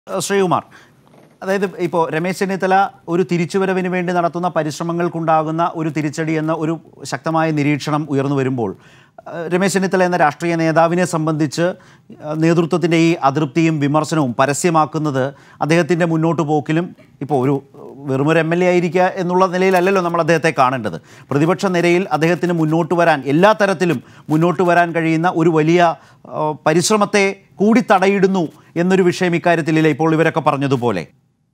ശ്രീകുമാർ അതായത് ഇപ്പോൾ രമേശ് ചെന്നിത്തല ഒരു തിരിച്ചുവരവിന് വേണ്ടി നടത്തുന്ന പരിശ്രമങ്ങൾക്കുണ്ടാകുന്ന ഒരു തിരിച്ചടി എന്ന ഒരു ശക്തമായ നിരീക്ഷണം ഉയർന്നു വരുമ്പോൾ ഏഹ്, രമേശ് ചെന്നിത്തല എന്ന രാഷ്ട്രീയ നേതാവിനെ സംബന്ധിച്ച് ഏഹ്, നേതൃത്വത്തിൻ്റെ ഈ അതൃപ്തിയും വിമർശനവും പരസ്യമാക്കുന്നത് അദ്ദേഹത്തിൻ്റെ മുന്നോട്ട് പോക്കിലും ഇപ്പോൾ ഒരു വെറുമൊരു എം എൽ എ ആയിരിക്കുക എന്നുള്ള നിലയിലല്ലല്ലോ നമ്മൾ അദ്ദേഹത്തെ കാണേണ്ടത് പ്രതിപക്ഷ നിരയിൽ അദ്ദേഹത്തിന് മുന്നോട്ട് വരാൻ എല്ലാ തരത്തിലും മുന്നോട്ട് വരാൻ കഴിയുന്ന ഒരു വലിയ ഏഹ്, പരിശ്രമത്തെ കൂടി തടയിടുന്നു എന്നൊരു വിഷയം ഇക്കാര്യത്തിലില്ല ഇപ്പോൾ ഇവരൊക്കെ പറഞ്ഞതുപോലെ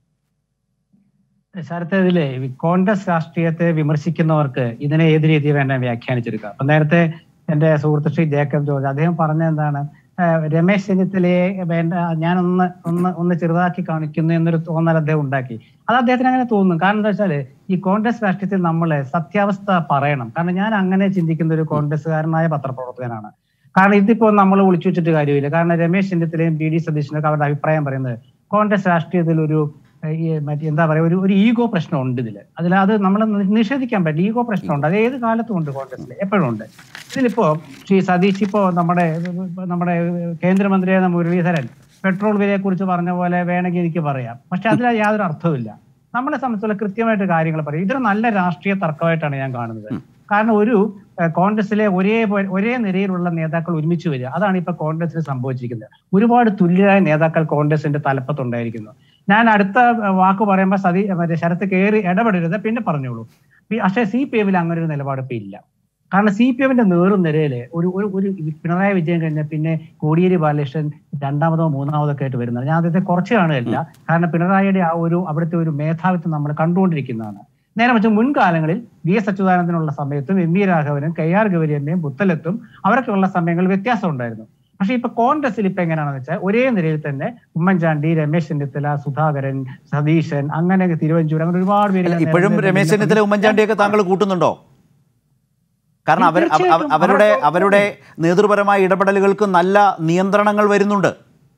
ശരത്ത് ഇതിലെ ഈ കോൺഗ്രസ് രാഷ്ട്രീയത്തെ വിമർശിക്കുന്നവർക്ക് ഇതിനെ ഏത് രീതി വേണ്ട വ്യാഖ്യാനിച്ചെടുക്കാം അപ്പൊ നേരത്തെ എന്റെ സുഹൃത്ത് ശ്രീ ജേക്കബ് ജോർജ് അദ്ദേഹം പറഞ്ഞ എന്താണ് ആഹ് രമേശ് ചെന്നിത്തലയെ വേണ്ട ഞാനൊന്ന് ഒന്ന് ഒന്ന് ചെറുതാക്കി കാണിക്കുന്നു എന്നൊരു തോന്നൽ അദ്ദേഹം ഉണ്ടാക്കി അത് അദ്ദേഹത്തിന് അങ്ങനെ തോന്നും കാരണം എന്താ വെച്ചാല് ഈ കോൺഗ്രസ് രാഷ്ട്രീയത്തിൽ നമ്മൾ സത്യാവസ്ഥ പറയണം കാരണം ഞാൻ അങ്ങനെ ചിന്തിക്കുന്ന ഒരു കോൺഗ്രസ്സുകാരനായ പത്രപ്രവർത്തകനാണ് കാരണം ഇതിപ്പോ നമ്മൾ ഒളിച്ചു വെച്ചിട്ട് കാര്യമില്ല കാരണം രമേശ് ചെന്നിത്തലയും ബി ഡി സതീശനൊക്കെ അവരുടെ അഭിപ്രായം പറയുന്നത് കോൺഗ്രസ് രാഷ്ട്രീയത്തിൽ ഒരു ഏഹ്, ഈ മറ്റേ എന്താ പറയാ ഒരു ഒരു ഈഗോ പ്രശ്നം ഉണ്ട് ഇതിൽ അതിൽ അത് നമ്മൾ നിഷേധിക്കാൻ പറ്റില്ല ഈഗോ പ്രശ്നമുണ്ട് അത് ഏത് കാലത്തും ഉണ്ട് കോൺഗ്രസിൽ എപ്പോഴും ഉണ്ട് ഇതിലിപ്പോ ശ്രീ സതീഷ് ഇപ്പോ നമ്മുടെ നമ്മുടെ കേന്ദ്രമന്ത്രിയായ മുരളീധരൻ പെട്രോൾ വിലയെ കുറിച്ച് പറഞ്ഞ പോലെ വേണമെങ്കിൽ എനിക്ക് പറയാം പക്ഷെ അതിൽ യാതൊരു അർത്ഥവുമില്ല നമ്മളെ സംബന്ധിച്ചുള്ള കൃത്യമായിട്ട് കാര്യങ്ങൾ പറയും ഇതൊരു നല്ല രാഷ്ട്രീയ തർക്കമായിട്ടാണ് ഞാൻ കാണുന്നത് കാരണം ഒരു ഏഹ്, കോൺഗ്രസിലെ ഒരേ പോ- ഒരേ നിരയിലുള്ള നേതാക്കൾ ഒരുമിച്ച് വരിക അതാണ് ഇപ്പൊ കോൺഗ്രസിൽ സംഭവിച്ചിരിക്കുന്നത് ഒരുപാട് തുല്യരായ നേതാക്കൾ കോൺഗ്രസിന്റെ തലപ്പത്തുണ്ടായിരിക്കുന്നു ഞാൻ അടുത്ത ഏഹ്, വാക്ക് പറയുമ്പോൾ സതി മറ്റേ ശരത്ത് കയറി ഇടപെടരുത് പിന്നെ പറഞ്ഞോളൂ പി- പക്ഷേ സി പി എമ്മിൽ അങ്ങനെ ഒരു നിലപാട് ഇപ്പൊ ഇല്ല കാരണം സി പി എമ്മിന്റെ നേറും നിരയില് ഒരു ഒരു ഒരു പിണറായി വിജയൻ കഴിഞ്ഞ പിന്നെ കോടിയേരി ബാലകൃഷ്ണൻ രണ്ടാമതോ മൂന്നാമതോ ഒക്കെ ആയിട്ട് വരുന്നത് ഞാൻ അദ്ദേഹത്തെ കുറച്ച് കാണുകയില്ല കാരണം പിണറായിയുടെ ആ ഒരു അവിടുത്തെ ഒരു മേധാവിത്വം നമ്മൾ കണ്ടുകൊണ്ടിരിക്കുന്നതാണ് നേരെ വെച്ച് മുൻകാലങ്ങളിൽ വി എസ് അച്യുതാനന്ദനുള്ള സമയത്തും എം വി രാഘവനും കെ ആർ ഗൗരിയമ്മയും പുത്തലത്തും അവരൊക്കെയുള്ള സമയങ്ങളിൽ വ്യത്യാസം ഉണ്ടായിരുന്നു പക്ഷെ ഇപ്പൊ കോൺഗ്രസിൽ ഇപ്പൊ എങ്ങനെയാണെന്ന് വെച്ചാൽ ഒരേ നിരയിൽ തന്നെ ഉമ്മൻചാണ്ടി രമേശ് ചെന്നിത്തല സുധാകരൻ സതീശൻ അങ്ങനെ തിരുവഞ്ചൂർ അങ്ങനെ ഒരുപാട് പേര് ഞാൻ ഇപ്പോഴും നേരത്തെ രമേശ് ചെന്നിത്തല ഉമ്മൻചാണ്ടിയൊക്കെ താങ്കൾ കൂട്ടുന്നുണ്ടോ കാരണം അവർ അവ- അവ- തീർച്ചയായിട്ടും. അവരുടെ അവരൊക്കെ- അവരുടെ നേതൃപരമായ ഇടപെടലുകൾക്ക് നല്ല നിയന്ത്രണങ്ങൾ വരുന്നുണ്ട്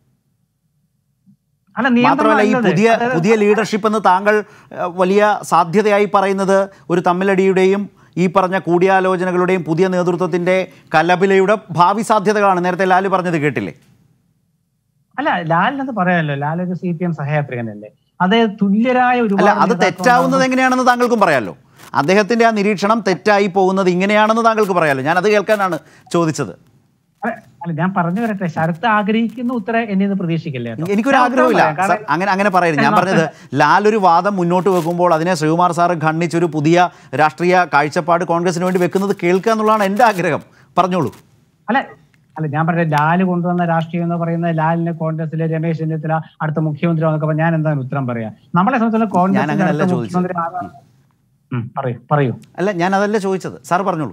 അല്ല മാത്രമല്ല ഈ നിയന്ത്രണം പുതിയ അല്ലത്. പുതിയ ലീഡർഷിപ്പ് എന്ന് താങ്കൾ ഏഹ്, വലിയ സാധ്യതയായി പറയുന്നത് ഒരു തമ്മിലടിയുടെയും ഈ പറഞ്ഞ കൂടിയാലോചനകളുടെയും പുതിയ നേതൃത്വത്തിന്റെ കലപിലയുടെ ഭാവി സാധ്യതകളാണ് നേരത്തെ ലാല് പറഞ്ഞത് കേട്ടില്ലേ അല്ല ലാലിനത് പറയാമല്ലോ ലാൽ ഒരു സി പി എം സഹയാത്രികനല്ലേ അത് തുല്യരായ ഒരു അല്ല അത് തെറ്റാവുന്നത് എങ്ങനെയാണെന്ന് താങ്കൾക്കും പറയാലോ അദ്ദേഹത്തിന്റെ ആ നിരീക്ഷണം തെറ്റായി പോകുന്നത് ഇങ്ങനെയാണെന്ന് താങ്കൾക്ക് പറയാലോ ഞാൻ അത് കേൾക്കാനാണ് ചോദിച്ചത് അല്ല ഞാൻ പറഞ്ഞു വരട്ടെ ശരത്ത് ആഗ്രഹിക്കുന്ന ഉത്തരം എന്നെ ഇത് പ്രതീക്ഷിക്കില്ലേ കേട്ടോ. എനിക്കൊരു ഞാൻ ആഗ്രഹമില്ല ഉത്തരം പറയാം. സർ, അങ്ങനെ അങ്ങനെ പറയരുത് ഞാൻ ഞാൻ പറഞ്ഞത് ലാൽ ഒരു വാദം മുന്നോട്ട് വെക്കുമ്പോൾ അതിനെ ശ്രീകുമാർ സാറ് ഖണ്ഡിച്ചൊരു പുതിയ രാഷ്ട്രീയ കാഴ്ചപ്പാട് കോൺഗ്രസിന് വേണ്ടി വെക്കുന്നത് കേൾക്കുക എന്നുള്ളതാണ് എൻ്റെ ആഗ്രഹം പറഞ്ഞോളൂ അല്ല അല്ല ഞാൻ പറഞ്ഞ ലാല് കൊണ്ടുവന്ന രാഷ്ട്രീയം എന്ന് പറയുന്നത് ലാലിന് കോൺഗ്രസിലെ രമേശ് ചെന്നിത്തല അടുത്ത മുഖ്യമന്ത്രി എന്നൊക്കെ പറഞ്ഞാൽ ഞാൻ എന്താണ് ഉത്തരം പറയാ നമ്മളെ സംബന്ധിച്ചുള്ള കോൺഗ്രസിന്റെ അങ്ങനെയല്ല അടുത്ത ചോദിച്ചത്. മുഖ്യമന്ത്രി ആരാണ്? ഉം, പറയൂ പറയൂ അല്ല ഞാൻ അതല്ല ചോദിച്ചത് സാർ പറഞ്ഞോളൂ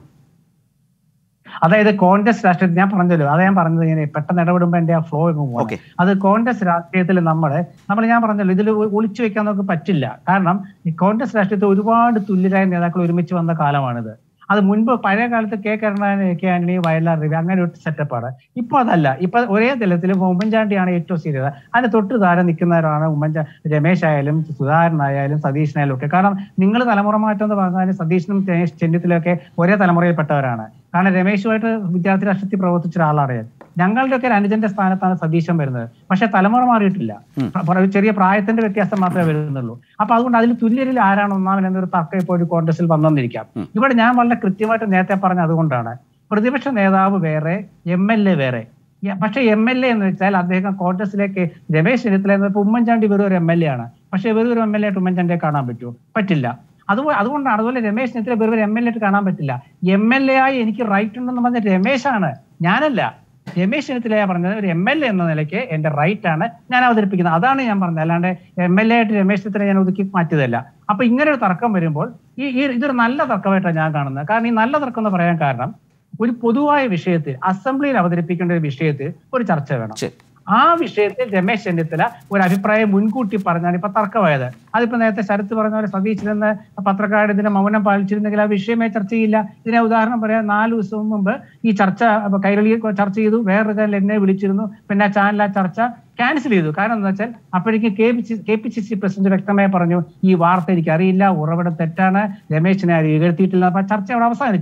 അതായത് കോൺഗ്രസ് രാഷ്ട്രീയത്തിൽ ഞാൻ പറഞ്ഞല്ലോ അതാ ഞാൻ പറഞ്ഞത് ഇങ്ങനെ പെട്ടെന്ന് ഇടപെടുമ്പോൾ എന്റെ ആ ഫ്ലോ പോകും ഓക്കെ അത് കോൺഗ്രസ് രാഷ്ട്രീയത്തിൽ നമ്മൾ നമ്മൾ ഞാൻ പറഞ്ഞല്ലോ ഇതിൽ ഒളിച്ചു വെക്കാൻ നമുക്ക് പറ്റില്ല കാരണം ഈ കോൺഗ്രസ് രാഷ്ട്രീയത്തിൽ ഒരുപാട് തുല്യരായ നേതാക്കൾ ഒരുമിച്ച് വന്ന കാലമാണിത് അത് മുൻപ് പഴയ കാലത്ത് കെ കരുണാകരൻ കെ ആന്റണി വയലാർ രവി അങ്ങനെ ഒരു സെറ്റപ്പാണ് ഇപ്പൊ അതല്ല ഇപ്പൊ ഒരേ തലത്തിൽ ഉമ്മൻചാണ്ടിയാണ് ഏറ്റവും സീരിയസ് അതിന് തൊട്ട് താഴെ നിൽക്കുന്നവരാണ് ഉമ്മൻചാ രമേശ് ആയാലും സുധാകരനായാലും സതീശനായാലും ഒക്കെ കാരണം നിങ്ങൾ തലമുറ മാറ്റം എന്ന് പറഞ്ഞാൽ സതീശനും രമേശ് ചെന്നിത്തലൊക്കെ ഒരേ തലമുറയിൽപ്പെട്ടവരാണ് കാരണം രമേശുമായിട്ട് വിദ്യാർത്ഥി രാഷ്ട്രീയത്തിൽ പ്രവർത്തിച്ച ഒരാളാണ് ഞാൻ ഞങ്ങളുടെയൊക്കെ ഒരു അനുജന്റെ സ്ഥാനത്താണ് സതീശൻ വരുന്നത് പക്ഷെ തലമുറ മാറിയിട്ടില്ല പ്ര- ഒരു ചെറിയ പ്രായത്തിന്റെ വ്യത്യാസം മാത്രമേ വരുന്നുള്ളൂ അപ്പൊ അതുകൊണ്ട് അതിൽ തുല്യരിൽ ആരാണ് ഒന്നാമൻ എന്നൊരു തർക്കം ഇപ്പോൾ ഒരു കോൺഗ്രസിൽ വന്നെന്നിരിക്കാം ഇവിടെ ഞാൻ വളരെ കൃത്യമായിട്ട് നേരത്തെ പറഞ്ഞ അതുകൊണ്ടാണ് പ്രതിപക്ഷ നേതാവ് വേറെ എം എൽ എ വേറെ യ- പക്ഷെ എം എൽ എ എന്ന് വെച്ചാൽ അദ്ദേഹം കോൺഗ്രസിലേക്ക് രമേശ് ചെന്നിത്തല എന്നപ്പോൾ ഉമ്മൻചാണ്ടി വെറും ഒരു എം എൽ എ ആണ് പക്ഷെ വെറും ഒരു എം എൽ എ ആയിട്ട് ഉമ്മൻചാണ്ടിയെ കാണാൻ പറ്റുമോ പറ്റില്ല അതുപോലെ അതുകൊണ്ടാണ് അതുപോലെ രമേശ് ചെന്നിത്തല വെറും ഒരു എം എൽ എ ആയിട്ട് കാണാൻ പറ്റില്ല എം എൽ എ ആയി എനിക്ക് റൈറ്റ് ഉണ്ടെന്ന് പറഞ്ഞ രമേശാണ് ഞാനല്ല രമേശ് ചെന്നിത്തല പറഞ്ഞത് ഒരു എം എൽ എ എന്ന നിലയ്ക്ക് എന്റെ റൈറ്റ് ആണ് ഞാൻ അവതരിപ്പിക്കുന്നത് അതാണ് ഞാൻ പറഞ്ഞത് അല്ലാണ്ട് എം എൽ എ ആയിട്ട് രമേശ് ചെന്നിത്തല ഞാൻ ഒതുക്കി മാറ്റിയതല്ല അപ്പൊ ഇങ്ങനെ ഒരു തർക്കം വരുമ്പോൾ ഈ ഈ ഇതൊരു നല്ല തർക്കമായിട്ടാണ് ഞാൻ കാണുന്നത് കാരണം ഈ നല്ല തർക്കം എന്ന് പറയാൻ കാരണം ഒരു പൊതുവായ വിഷയത്തിൽ അസംബ്ലിയിൽ അവതരിപ്പിക്കേണ്ട ഒരു വിഷയത്തിൽ ഒരു ചർച്ച വേണം ശരി ആ വിഷയത്തിൽ രമേശ് ചെന്നിത്തല ഒരു അഭിപ്രായം മുൻകൂട്ടി പറഞ്ഞാണ് ഇപ്പൊ തർക്കമായത് അതിപ്പോ നേരത്തെ ശരത്ത് പറഞ്ഞ പോലെ സതീശിലെന്ന് പത്രക്കാരുടെ ഇതിനെ മൗനം പാലിച്ചിരുന്നെങ്കിൽ ആ വിഷയമേ ചർച്ച ചെയ്യില്ല ഇതിനെ ഉദാഹരണം പറയാം നാല് ദിവസം മുമ്പ് ഈ ചർച്ച അപ്പൊ കൈരളി ചർച്ച ചെയ്തു വേറൊരു ചാനൽ എന്നെ വിളിച്ചിരുന്നു പിന്നെ ആ ചാനൽ ആ ചർച്ച ക്യാൻസൽ ചെയ്തു കാരണം എന്താ വെച്ചാൽ അപ്പോഴേക്കും K P C K P C C president വ്യക്തമായി പറഞ്ഞു ഈ വാർത്ത എനിക്ക് അറിയില്ല ഉറവിടം തെറ്റാണ് രമേശിനെ ആരും ഇകഴ്ത്തിയിട്ടില്ല അപ്പൊ ചർച്ച അവിടെ അവസാനിച്ചു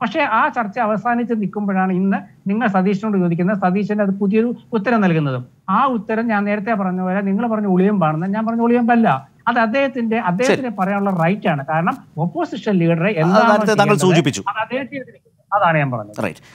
പക്ഷേ ആ ചർച്ച അവസാനിച്ച് നിൽക്കുമ്പോഴാണ് ഇന്ന് നിങ്ങൾ സതീഷിനോട് ചോദിക്കുന്നത് സതീശന് അത് പുതിയൊരു ഉത്തരം നൽകുന്നതും ആ ഉത്തരം ഞാൻ നേരത്തെ പറഞ്ഞ പോലെ നിങ്ങൾ പറഞ്ഞ ഒളിയമ്പാണെന്ന് ഞാൻ പറഞ്ഞ ഒളിയമ്പല്ല അത് അദ്ദേഹത്തിന്റെ അദ്ദേഹത്തിന് പറയാനുള്ള റൈറ്റ് ആണ് കാരണം ഓപ്പോസിഷൻ ലീഡറെ അത് നേരത്തെ താങ്കൾ സൂചിപ്പിച്ചു അത് അദ്ദേഹത്തിന് അതാണ് ഞാൻ പറഞ്ഞത് റൈറ്റ്